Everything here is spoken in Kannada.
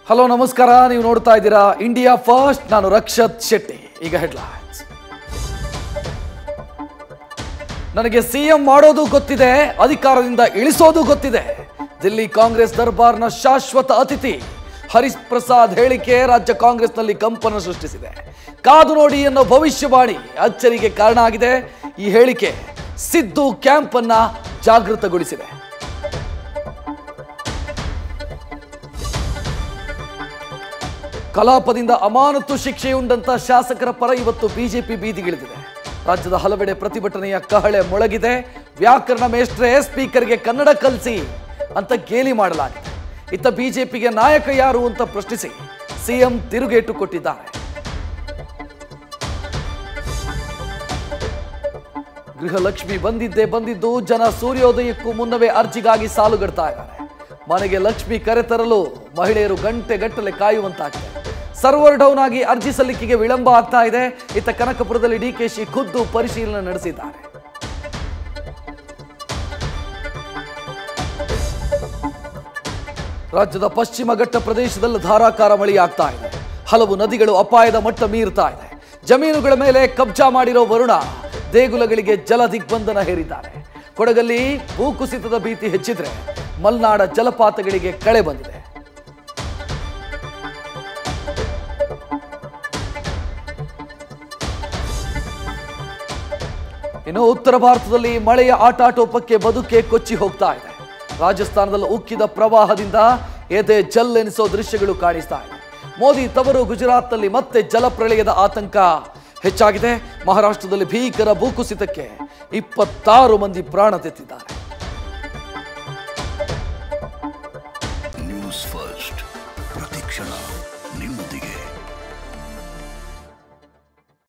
ಹಲೋ ನಮಸ್ಕಾರ ನೀವು ನೋಡ್ತಾ ಇದ್ದೀರಾ ಇಂಡಿಯಾ ಫಸ್ಟ್ ನಾನು ರಕ್ಷತ್ ಶೆಟ್ಟಿ ಈಗ ಹೆಡ್ಲೈನ್ಸ್ ನನಗೆ ಸಿಎಂ ಮಾಡೋದು ಗೊತ್ತಿದೆ ಅಧಿಕಾರದಿಂದ ಇಳಿಸೋದು ಗೊತ್ತಿದೆ ದಿಲ್ಲಿ ಕಾಂಗ್ರೆಸ್ ದರ್ಬಾರ್ನ ಶಾಶ್ವತ ಅತಿಥಿ ಹರಿಶ್ ಪ್ರಸಾದ್ ಹೇಳಿಕೆ ರಾಜ್ಯ ಕಾಂಗ್ರೆಸ್ನಲ್ಲಿ ಕಂಪನ ಸೃಷ್ಟಿಸಿದೆ ಕಾದು ನೋಡಿ ಅನ್ನೋ ಭವಿಷ್ಯವಾಣಿ ಅಚ್ಚರಿಗೆ ಕಾರಣ ಆಗಿದೆ ಈ ಹೇಳಿಕೆ ಸಿದ್ದು ಕ್ಯಾಂಪ್ ಅನ್ನ ಜಾಗೃತಗೊಳಿಸಿದೆ ಕಲಾಪದಿಂದ ಅಮಾನತು ಶಿಕ್ಷೆಯುಂಡಂತ ಶಾಸಕರ ಪರ ಇವತ್ತು ಬಿಜೆಪಿ ಬೀದಿಗಿಳಿದಿದೆ ರಾಜ್ಯದ ಹಲವೆಡೆ ಪ್ರತಿಭಟನೆಯ ಕಹಳೆ ಮೊಳಗಿದೆ ವ್ಯಾಕರಣ ಮೇಷ್ಟ್ರೆ ಸ್ಪೀಕರ್ಗೆ ಕನ್ನಡ ಕಲಿಸಿ ಅಂತ ಗೇಲಿ ಮಾಡಲಾಗಿದೆ ಇತ್ತ ಬಿಜೆಪಿಗೆ ನಾಯಕ ಯಾರು ಅಂತ ಪ್ರಶ್ನಿಸಿ ಸಿಎಂ ತಿರುಗೇಟು ಕೊಟ್ಟಿದ್ದಾರೆ ಗೃಹಲಕ್ಷ್ಮಿ ಬಂದಿದ್ದೇ ಬಂದಿದ್ದು ಜನ ಸೂರ್ಯೋದಯಕ್ಕೂ ಮುನ್ನವೇ ಅರ್ಜಿಗಾಗಿ ಸಾಲುಗಡ್ತಾ ಇದ್ದಾರೆ ಮನೆಗೆ ಲಕ್ಷ್ಮಿ ಕರೆತರಲು ಮಹಿಳೆಯರು ಗಂಟೆ ಗಟ್ಟಲೆ ಕಾಯುವಂತಾಗಿದೆ ಸರ್ವರ್ ಡೌನ್ ಆಗಿ ಅರ್ಜಿ ಸಲ್ಲಿಕೆಗೆ ವಿಳಂಬ ಆಗ್ತಾ ಇದೆ ಇತ್ತ ಕನಕಪುರದಲ್ಲಿ ಡಿಕೆಶಿ ಖುದ್ದು ಪರಿಶೀಲನೆ ನಡೆಸಿದ್ದಾರೆ ರಾಜ್ಯದ ಪಶ್ಚಿಮ ಘಟ್ಟ ಪ್ರದೇಶದಲ್ಲಿ ಧಾರಾಕಾರ ಮಳೆಯಾಗ್ತಾ ಇದೆ ಹಲವು ನದಿಗಳು ಅಪಾಯದ ಮಟ್ಟ ಮೀರ್ತಾ ಇದೆ ಜಮೀನುಗಳ ಮೇಲೆ ಕಬ್ಜಾ ಮಾಡಿರೋ ವರುಣ ದೇಗುಲಗಳಿಗೆ ಜಲ ದಿಗ್ಬಂಧನ ಹೇರಿದ್ದಾರೆ ಕೊಡಗಲ್ಲಿ ಭೂಕುಸಿತದ ಭೀತಿ ಹೆಚ್ಚಿದ್ರೆ ಮಲ್ನಾಡ ಜಲಪಾತಗಳಿಗೆ ಕಳೆ ಬಂದಿದೆ ಇನ್ನು ಉತ್ತರ ಭಾರತದಲ್ಲಿ ಮಳೆಯ ಆಟಾಟೋಪಕ್ಕೆ ಬದುಕೆ ಕೊಚ್ಚಿ ಹೋಗ್ತಾ ಇದೆ ರಾಜಸ್ಥಾನದಲ್ಲಿ ಉಕ್ಕಿದ ಪ್ರವಾಹದಿಂದ ಎದೆ ಜಲ್ಲೆನಿಸೋ ದೃಶ್ಯಗಳು ಕಾಣಿಸ್ತಾ ಇದೆ ಮೋದಿ ತವರು ಗುಜರಾತ್ನಲ್ಲಿ ಮತ್ತೆ ಜಲಪ್ರಳಯದ ಆತಂಕ ಹೆಚ್ಚಾಗಿದೆ ಮಹಾರಾಷ್ಟ್ರದಲ್ಲಿ ಭೀಕರ ಭೂಕುಸಿತಕ್ಕೆ ಇಪ್ಪತ್ತಾರು ಮಂದಿ ಪ್ರಾಣ ತೆತ್ತಿದ್ದಾರೆ ನ್ಯೂಸ್ ಫಸ್ಟ್ ಪ್ರತಿಕ್ಷಣ ನಿಮ್ಮೊಂದಿಗೆ